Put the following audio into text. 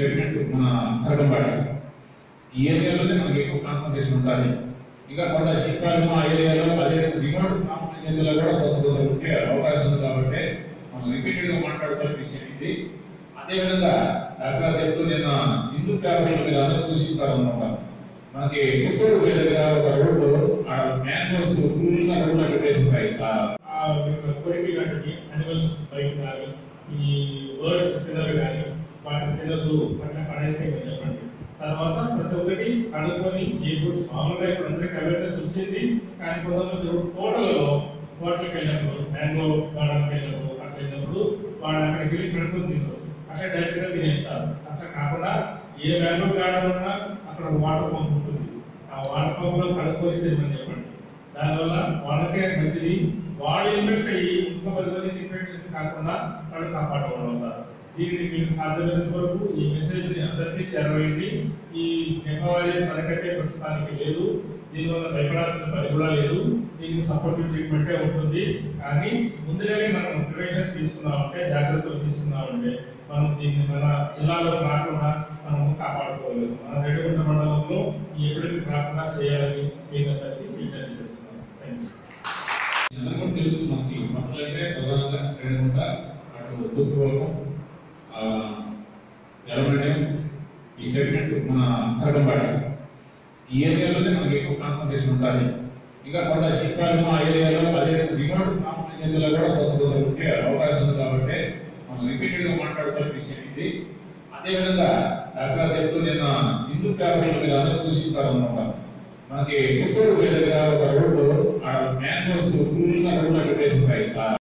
segment మన కరగంబాడ ఈ ఏరియాలోనే మనకి ఎక్కువ కాన్సన్ట్రేషన్ ఉండాలి ఇంకా కొంత చిక్కాలు ఆ ఏరియాలో అదే రిమోట్ ఏరియాలో కూడా కొంత కొంత ఉండే అవకాశం ఉంది కాబట్టి మనం రిపీటెడ్ గా మాట్లాడుకోవాలి విషయం ఇది అదేవిధంగా డాక్టర్ చెప్తూ నేను హిందూ పేపర్లు మీరు అందరూ చూసింటారు అన్నమాట మనకి పుత్తూరు పోయే దగ్గర ఒక రోడ్డు ఆ మ్యాంగోస్ ఫుల్ గా రోడ్లో పెట్టేసి ఉంటాయి ఆ కొరికి లాంటివి అనిమల్స్ బయట కానీ ఈ బర్డ్స్ పిల్లలు కానీ వాటి పిల్లలు అట్లా పడేసేయమని చెప్పండి తర్వాత ప్రతి ఒక్కటి కనుక్కొని ఏ గుడ్స్ మామూలుగా ఇప్పుడు అందరికి అవేర్నెస్ వచ్చింది కానీ కొంతమంది తోటలలో తోటలకు వెళ్ళినప్పుడు మ్యాంగో గార్డెన్కి వెళ్ళినప్పుడు అట్లా వెళ్ళినప్పుడు వాళ్ళు అక్కడికి వెళ్ళి కడుక్కొని తిన్నారు అట్లా డైరెక్ట్ గా తినేస్తారు అట్లా కాకుండా ఏ మ్యాంగో గార్డెన్ ఉన్నా అక్కడ వాటర్ పంప్ ఉంటుంది ఆ వాటర్ పంప్ లో కడుక్కొని తినమని చెప్పండి దానివల్ల వాళ్ళకే మంచిది వాళ్ళు ఇన్ఫెక్ట్ అయ్యి ఇంకో పది మందికి ఇన్ఫెక్షన్ కాకుండా వాళ్ళు కాపాడడం వల్ల దీనికి మీకు సాధ్యమైనంత వరకు ఈ మెసేజ్ ని అందరికీ చేరవేయండి ఈ హెపా వైరస్ మనకైతే ప్రస్తుతానికి లేదు దీనివల్ల భయపడాల్సిన పని కూడా లేదు దీనికి సపోర్టివ్ ట్రీట్మెంటే ఉంటుంది కానీ ముందుగానే మనం ప్రివెన్షన్ తీసుకున్నామంటే జాగ్రత్తలు తీసుకున్నామంటే మనం దీన్ని మన జిల్లాలో రాకుండా మనం కాపాడుకోలేదు మన రెడ్డిగుంట మండలంలో ఈ ఎపిడమిక్ రాకుండా చేయాలని మీకు అందరికీ విజ్ఞప్తి చేస్తున్నాను థ్యాంక్ యూ అందరూ కూడా తెలుసు మనకి మొదలైతే ప్రధానంగా రేణుగుంట అటు తూర్పువరం ఎలవడం ఈ సెగ్మెంట్ మన కరగంబాడ ఈ ఏరియాలోనే మనకి ఎక్కువ కాన్సన్ట్రేషన్ ఉండాలి ఇంకా కొంత చిక్కాలు ఆ ఏరియాలో అదే రిమోట్ ఏరియాలో కూడా కొంత కొంత ఉండే అవకాశం ఉంది కాబట్టి మనం రిపీటెడ్ గా మాట్లాడుకోవాలి విషయం ఇది అదేవిధంగా డాక్టర్ చెప్తూ నేను హిందూ పేపర్లు మీరు అందరూ చూసింటారు అన్నమాట మనకి పుత్తూరు పోయే దగ్గర ఒక రోడ్డు ఆ మ్యాంగోస్ ఫుల్ గా రోడ్లో పెట్టేసి ఉంటాయి ఆ